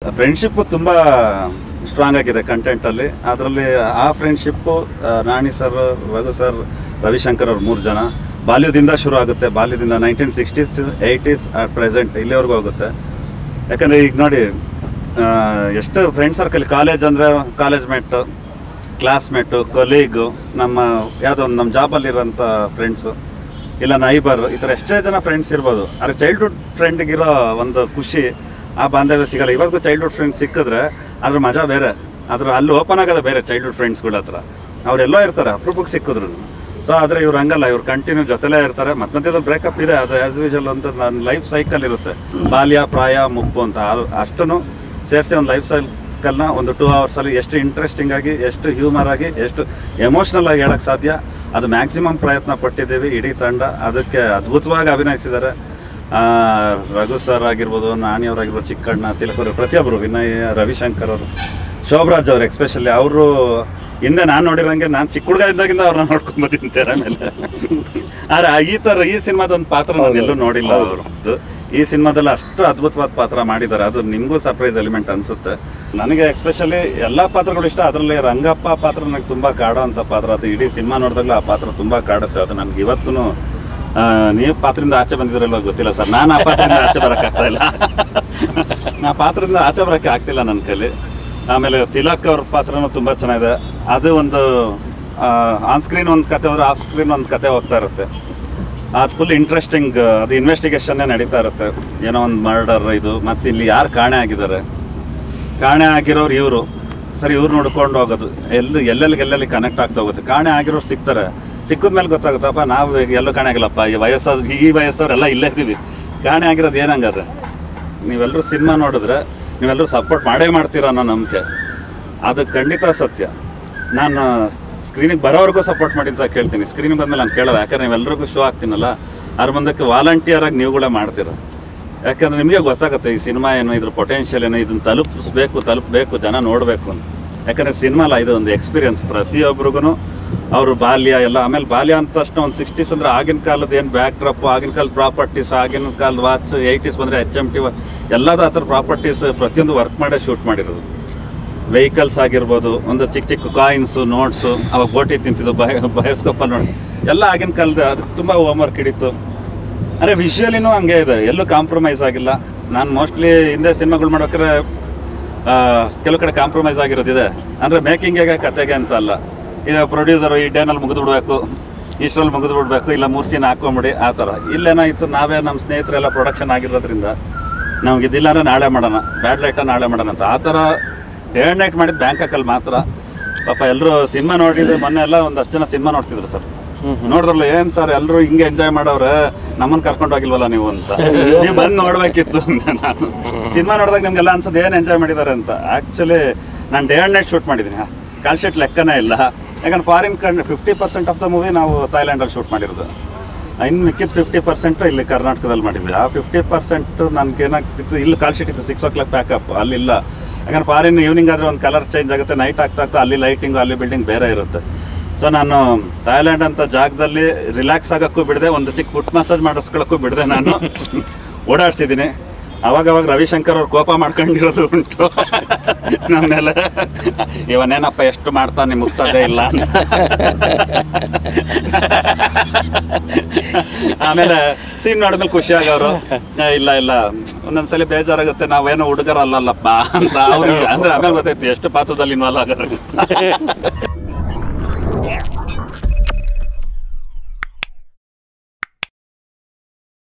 friendship ತುಂಬ strong ಆಗಿದೆ ಕಂಟೆಂಟಲ್ಲಿ ಅದರಲ್ಲಿ ಆ friendship Nani sir Raghu sir Ravishankar ಅವ್ರು ಮೂರು ಜನ ಬಾಲ್ಯದಿಂದ ಶುರು ಆಗುತ್ತೆ ಬಾಲ್ಯದಿಂದ nineteen sixties eighties at present ಇಲ್ಲಿವರೆಗೂ ಹೋಗುತ್ತೆ ಯಾಕಂದರೆ ಈಗ ನೋಡಿ ಆ, ಎಷ್ಟು ಫ್ರೆಂಡ್ ಸರ್ಕಲ್ ಕಾಲೇಜ್ ಅಂದರೆ ಕಾಲೇಜ್ ಮೇಟು ಕ್ಲಾಸ್ಮೇಟು ಕೊಲೀಗು ನಮ್ಮ ಯಾವುದೋ ಒಂದು ನಮ್ಮ ಜಾಬಲ್ಲಿರೋಂಥ ಫ್ರೆಂಡ್ಸು ಇಲ್ಲ ನೈಬರ್ ಈ ಥರ ಎಷ್ಟೇ ಜನ ಫ್ರೆಂಡ್ಸ್ ಇರ್ಬೋದು ಆದರೆ ಚೈಲ್ಡ್ಹುಡ್ ಫ್ರೆಂಡ್ಗಿರೋ ಒಂದು ಖುಷಿ ಆ ಬಾಂಧವ್ಯ ಸಿಗಲ್ಲ ಇವತ್ತಿಗೂ ಚೈಲ್ಡ್ಹುಡ್ ಫ್ರೆಂಡ್ಸ್ ಸಿಕ್ಕಿದ್ರೆ ಅದ್ರ ಮಜಾ ಬೇರೆ ಅದ್ರ ಅಲ್ಲಿ ಓಪನ್ ಆಗೋದು ಬೇರೆ ಚೈಲ್ಡ್ಹುಡ್ ಫ್ರೆಂಡ್ಸ್ಗಳ ಹತ್ರ ಅವರೆಲ್ಲೋ ಇರ್ತಾರೆ ಅಪರೂಪಕ್ಕೆ ಸಿಕ್ಕಿದ್ರು ಸೊ ಆದರೆ ಇವ್ರು ಹಂಗಲ್ಲ ಇವ್ರು ಕಂಟಿನ್ಯೂ ಜೊತೆಲೇ ಇರ್ತಾರೆ ಮತ್ತೆ ಮಧ್ಯದಲ್ಲಿ ಬ್ರೇಕಪ್ ಇದೆ ಅದು ಆ್ಯಸ್ ಯೂಶಲ್ ಅಂತ ನನ್ನ ಲೈಫ್ ಸೈಕಲ್ ಇರುತ್ತೆ ಬಾಲ್ಯ ಪ್ರಾಯ ಮುಪ್ಪು ಅಂತ ಅಷ್ಟನ್ನು ಸೇರಿಸಿ ಒಂದು ಲೈಫ್ ಸೈಕಲ್ನ ಒಂದು ಟೂ ಅವರ್ಸಲ್ಲಿ ಎಷ್ಟು ಇಂಟ್ರೆಸ್ಟಿಂಗ್ ಆಗಿ ಎಷ್ಟು ಹ್ಯೂಮರ್ ಆಗಿ ಎಷ್ಟು ಎಮೋಷ್ನಲ್ ಆಗಿ ಹೇಳಕ್ಕೆ ಸಾಧ್ಯ ಅದು ಮ್ಯಾಕ್ಸಿಮಮ್ ಪ್ರಯತ್ನ ಪಟ್ಟಿದ್ದೀವಿ ಇಡೀ ತಂಡ ಅದಕ್ಕೆ ಅದ್ಭುತವಾಗಿ ಅಭಿನಯಿಸಿದ್ದಾರೆ ಆ, ರಘು ಸರ್ ಆಗಿರ್ಬೋದು ನಾಣಿಯವರಾಗಿರ್ಬೋದು ಚಿಕ್ಕಣ್ಣ ತಿಲಕರು ಪ್ರತಿಯೊಬ್ಬರು ವಿನಯ್ ರವಿಶಂಕರ್ ಅವರು ಶೋಭರಾಜ್ ಅವ್ರು ಎಕ್ಸ್ಪೆಷಲಿ ಅವರು ಹಿಂದೆ ನಾನು ನೋಡಿರಂಗೆ ನಾನು ಚಿಕ್ಕ ಹುಡುಗ ಇದ್ದಾಗಿಂದ ಅವ್ರನ್ನ ನೋಡ್ಕೊಂಡ್ ಬಂದಿದ್ದೀನಿ ತೆರೆ ಮೇಲೆ ಆದ್ರೆ ಈ ಥರ ಈ ಸಿನಿಮಾದ ಒಂದು ಪಾತ್ರ ನಾನು ಎಲ್ಲೂ ನೋಡಿಲ್ಲ ಅವ್ರದ್ದು ಈ ಸಿನಿಮಾದಲ್ಲಿ ಅಷ್ಟು ಅದ್ಭುತವಾದ ಪಾತ್ರ ಮಾಡಿದ್ದಾರೆ ಅದು ನಿಮಗೂ ಸರ್ಪ್ರೈಸ್ ಎಲಿಮೆಂಟ್ ಅನ್ಸುತ್ತೆ ನನಗೆ ಎಕ್ಸ್ಪೆಷಲಿ ಎಲ್ಲ ಪಾತ್ರಗಳು ಇಷ್ಟ ಅದರಲ್ಲಿ ರಂಗಪ್ಪ ಪಾತ್ರ ನನಗೆ ತುಂಬ ಕಾಡೋ ಅಂಥ ಪಾತ್ರ ಅದು ಇಡೀ ಸಿನಿಮಾ ನೋಡಿದಾಗಲೂ ಆ ಪಾತ್ರ ತುಂಬ ಕಾಡುತ್ತೆ ಅದು ನನಗೆ ಇವತ್ತಿಗೂ ನೀವು ಪಾತ್ರದಿಂದ ಆಚೆ ಬಂದಿದ್ರಲ್ಲ ಗೊತ್ತಿಲ್ಲ ಸರ್ ನಾನು ಆ ಪಾತ್ರದಿಂದ ಆಚೆ ಬರೋಕ್ಕಾಗ್ತಾ ಇಲ್ಲ ನಾ ಪಾತ್ರದಿಂದ ಆಚೆ ಬರೋಕ್ಕೆ ಆಗ್ತಿಲ್ಲ ನನ್ನ ಕೈಲಿ ಆಮೇಲೆ ತಿಲಕ್ ಅವ್ರ ಪಾತ್ರನೂ ತುಂಬ ಚೆನ್ನಾಗಿದೆ ಅದು ಒಂದು ಆನ್ ಸ್ಕ್ರೀನ್ ಒಂದು ಕತೆ ಹೋದ್ರೆ ಆಫ್ ಸ್ಕ್ರೀನ್ ಒಂದು ಕತೆ ಹೋಗ್ತಾ ಇರುತ್ತೆ ಅದು ಫುಲ್ ಇಂಟ್ರೆಸ್ಟಿಂಗ್ ಅದು ಇನ್ವೆಸ್ಟಿಗೇಷನ್ನೇ ನಡೀತಾ ಇರುತ್ತೆ ಏನೋ ಒಂದು ಮರ್ಡರ್ ಇದು ಮತ್ತು ಇಲ್ಲಿ ಯಾರು ಕಾಣೆ ಆಗಿದ್ದಾರೆ ಕಾಣೆ ಆಗಿರೋರು ಇವರು ಸರಿ ಇವ್ರು ನೋಡ್ಕೊಂಡು ಹೋಗೋದು ಎಲ್ಲಿ ಎಲ್ಲೆಲ್ಲಿ ಎಲ್ಲೆಲ್ಲಿ ಕನೆಕ್ಟ್ ಆಗ್ತಾ ಹೋಗುತ್ತೆ ಕಾಣೆ ಆಗಿರೋರು ಸಿಗ್ತಾರೆ ಸಿಕ್ಕಿದ ಮೇಲೆ ಗೊತ್ತಾಗುತ್ತಪ್ಪ ನಾವು ಈಗ ಎಲ್ಲೂ ಕಾಣೆ ಆಗಿಲ್ಲಪ್ಪ ಈ ವಯಸ್ಸಾದ ಈ ವಯಸ್ಸವರೆಲ್ಲ ಇಲ್ಲೇ ಇದ್ದೀವಿ ಕಾಣೆ ಆಗಿರೋದು ಏನಂಗಾದ್ರೆ ನೀವೆಲ್ಲರೂ ಸಿನಿಮಾ ನೋಡಿದ್ರೆ ನೀವೆಲ್ಲರೂ ಸಪೋರ್ಟ್ ಮಾಡೇ ಮಾಡ್ತೀರಾ ಅನ್ನೋ ನಂಬಿಕೆ ಅದು ಖಂಡಿತ ಸತ್ಯ ನಾನು ಸ್ಕ್ರೀನಿಗೆ ಬರೋವರೆಗೂ ಸಪೋರ್ಟ್ ಮಾಡಿ ಅಂತ ಕೇಳ್ತೀನಿ ಸ್ಕ್ರೀನಿಗೆ ಬಂದಮೇಲೆ ನಾನು ಕೇಳೋದು ಯಾಕಂದ್ರೆ ನೀವೆಲ್ಲರಿಗೂ ಶೋ ಆಗ್ತೀನಲ್ಲ ಅದ್ರ ಮುಂದಕ್ಕೆ ವಾಲಂಟಿಯರ್ ಆಗಿ ನೀವುಗಳೇ ಮಾಡ್ತೀರ ಯಾಕಂದ್ರೆ ನಿಮಗೆ ಗೊತ್ತಾಗುತ್ತೆ ಈ ಸಿನಿಮಾ ಏನು ಇದ್ರ ಪೊಟೆನ್ಷಿಯಲ್ ಏನು ಇದನ್ನ ತಲುಪಿಸ್ಬೇಕು ತಲುಪಬೇಕು ಜನ ನೋಡಬೇಕು ಅಂತ ಯಾಕಂದ್ರೆ ಸಿನಿಮಾ ಅಲ್ಲ ಇದು ಒಂದು ಎಕ್ಸ್ಪೀರಿಯನ್ಸ್ ಪ್ರತಿಯೊಬ್ಬರಿಗೂ ಅವರು ಬಾಲ್ಯ ಎಲ್ಲ ಆಮೇಲೆ ಬಾಲ್ಯ ಅಂತ ತಕ್ಷಣ ಒಂದು ಸಿಕ್ಸ್ಟೀಸ್ ಅಂದ್ರೆ ಆಗಿನ ಕಾಲದ ಏನು ಬ್ಯಾಕ್ ಡ್ರಾಪ್ ಆಗಿನ ಕಾಲದ ಪ್ರಾಪರ್ಟೀಸ್ ಆಗಿನ ಕಾಲದ ವಾಚ್ ಏಯ್ಟೀಸ್ ಬಂದರೆ ಎಚ್ ಎಮ್ ಟಿ ಎಲ್ಲದ ಆ ಥರ ಪ್ರಾಪರ್ಟೀಸ್ ಪ್ರತಿಯೊಂದು ವರ್ಕ್ ಮಾಡೇ ಶೂಟ್ ಮಾಡಿರೋದು ವೆಹಿಕಲ್ಸ್ ಆಗಿರ್ಬೋದು ಒಂದು ಚಿಕ್ಕ ಚಿಕ್ಕ ಕಾಯಿನ್ಸು ನೋಟ್ಸು ಅವಾಗ ಬೋಟಿ ತಿಂತಿದ್ದು ಬಯ ಬಯೋಸ್ಕೋಪಲ್ಲಿ ನೋಡಿ ಎಲ್ಲ ಆಗಿನ ಕಾಲದ ಅದಕ್ಕೆ ತುಂಬ ಹೋಮ್ವರ್ಕ್ ಹಿಡಿತು ಅಂದರೆ ವಿಷುವಲಿನೂ ಹಂಗೆ ಇದೆ ಎಲ್ಲೂ ಕಾಂಪ್ರಮೈಸ್ ಆಗಿಲ್ಲ ನಾನು ಮೋಸ್ಟ್ಲಿ ಹಿಂದೆ ಸಿನಿಮಾಗಳು ಮಾಡ್ಬೇಕಾದ್ರೆ ಆ, ಕೆಲವು ಕಡೆ ಕಾಂಪ್ರಮೈಸ್ ಆಗಿರೋದಿದೆ ಅಂದರೆ ಮೇಕಿಂಗಿಗೆ ಕತೆಗೆ ಅಂತ ಅಲ್ಲ ಈಗ ಪ್ರೊಡ್ಯೂಸರು ಈ ಡೇನಲ್ಲಿ ಮುಗಿದು ಬಿಡಬೇಕು ಇಷ್ಟರಲ್ಲಿ ಮುಗಿದು ಬಿಡಬೇಕು ಇಲ್ಲ ಮೂರು ಸೀನ್ ಹಾಕೊಂಬಿಡಿ ಆ ಥರ ಇಲ್ಲೇನಾಯಿತು ನಾವೇ ನಮ್ಮ ಸ್ನೇಹಿತರೆಲ್ಲ ಪ್ರೊಡಕ್ಷನ್ ಆಗಿರೋದ್ರಿಂದ ನಮ್ಗೆ ಇದಿಲ್ಲ ಅಂದ್ರೆ ನಾಳೆ ಮಾಡೋಣ ಬ್ಯಾಡ್ ಲೈಟ ನಾಳೆ ಮಾಡೋಣ ಅಂತ ಆ ಥರ ಡೇ ಆ್ಯಂಡ್ ನೈಟ್ ಮಾಡಿದ್ದು ಬ್ಯಾಂಕಾಕಲ್ಲಿ ಮಾತ್ರ ಪಾಪ ಎಲ್ಲರೂ ಸಿನಿಮಾ ನೋಡಿದ್ರೆ ಮೊನ್ನೆ ಎಲ್ಲ ಒಂದಷ್ಟು ಜನ ಸಿನಿಮಾ ನೋಡ್ತಿದ್ರು ಸರ್ ನೋಡಿದ್ರಲ್ಲ ಏನ್ ಸರ್ ಎಲ್ಲರೂ ಹಿಂಗೆ ಎಂಜಾಯ್ ಮಾಡವ್ರೆ ನಮ್ಮನ್ನ ಕರ್ಕೊಂಡು ಹೋಗಿಲ್ವಲ್ಲ ನೀವು ಅಂತ ನೀವು ಬಂದು ನೋಡ್ಬೇಕಿತ್ತು ಅಂತ ನಾನು ಸಿನಿಮಾ ನೋಡಿದಾಗ ನಿಮ್ಗೆಲ್ಲ ಅನ್ಸೋದು ಏನು ಎಂಜಾಯ್ ಮಾಡಿದ್ದಾರೆ ಅಂತ ಆ್ಯಕ್ಚುಲಿ ನಾನು ಡೇ ಆ್ಯಂಡ್ ನೈಟ್ ಶೂಟ್ ಮಾಡಿದ್ದೀನಿ ಕಾಲ್ ಶೀಟ್ ಲೆಕ್ಕನೇ ಇಲ್ಲ ಯಾಕಂದ್ರೆ ಫಾರಿನ್ ಕಂಡ್ fifty percent of the movie ನಾವು ಥೈಲ್ಯಾಂಡಲ್ಲಿ ಶೂಟ್ ಮಾಡಿರೋದು ಇನ್ನು ಮಿಕ್ಕಿದ ಫಿಫ್ಟಿ ಪರ್ಸೆಂಟ್ ಇಲ್ಲಿ ಕರ್ನಾಟಕದಲ್ಲಿ ಮಾಡಿದ್ವಿ ಆ ಫಿಫ್ಟಿ ಪರ್ಸೆಂಟ್ ನನ್ಗೆ ಏನಾಗ್ತಿತ್ತು ಇಲ್ಲಿ ಕಾಲ್ ಶೀಟ್ ಇತ್ತು ಸಿಕ್ಸ್ ಓ ಕ್ಲಾಕ್ ಪ್ಯಾಕಪ್ ಅಲ್ಲಿಲ್ಲ ಯಾಕಂದ್ರೆ ಫಾರಿನ್ ಈವ್ನಿಂಗ್ ಆದರೆ ಒಂದು ಕಲರ್ ಚೇಂಜ್ ಆಗುತ್ತೆ ನೈಟ್ ಆಗ್ತಾ ಆಗ್ತಾ ಅಲ್ಲಿ ಲೈಟಿಂಗು ಅಲ್ಲಿ ಬಿಲ್ಡಿಂಗ್ ಬೇರೆ ಇರುತ್ತೆ ಸೊ ನಾನು ಥಾಯ್ಲ್ಯಾಂಡ್ ಅಂತ ಜಾಗದಲ್ಲಿ ರಿಲ್ಯಾಕ್ಸ್ ಆಗೋಕ್ಕೂ ಬಿಡದೆ ಒಂದು ಚಿಕ್ಕ ಫುಟ್ ಮಸಾಜ್ ಮಾಡಿಸ್ಕೊಳ್ಳೋಕ್ಕೂ ಬಿಡದೆ ನಾನು ಓಡಾಡ್ಸಿದ್ದೀನಿ ಅವಾಗ ಅವಾಗ ರವಿಶಂಕರ್ ಅವ್ರು ಕೋಪ ಮಾಡ್ಕೊಂಡಿರೋದು ಉಂಟು ನಮ್ಮೆಲ್ಲ ಇವನೇನಪ್ಪ ಎಷ್ಟು ಮಾಡ್ತಾನೆ ಮುಗ್ಸೋದೇ ಇಲ್ಲ ಅಂತ ಆಮೇಲೆ ಸೀನ್ ನೋಡಿದ್ಮೇಲೆ ಖುಷಿ ಆಗೋರು ಏ, ಇಲ್ಲ ಇಲ್ಲ ಒಂದೊಂದ್ಸಲಿ ಬೇಜಾರಾಗುತ್ತೆ ನಾವೇನೋ ಹುಡುಗರಲ್ಲಲ್ಲಪ್ಪ ಅಂತ ಅವ್ರಿಗೆ ಅಂದ್ರೆ ಆಮೇಲೆ ಗೊತ್ತಾಯ್ತು ಎಷ್ಟು ಪಾತ್ರದಲ್ಲಿ ಇನ್ವಾಲ್ವ್ ಆಗೋರು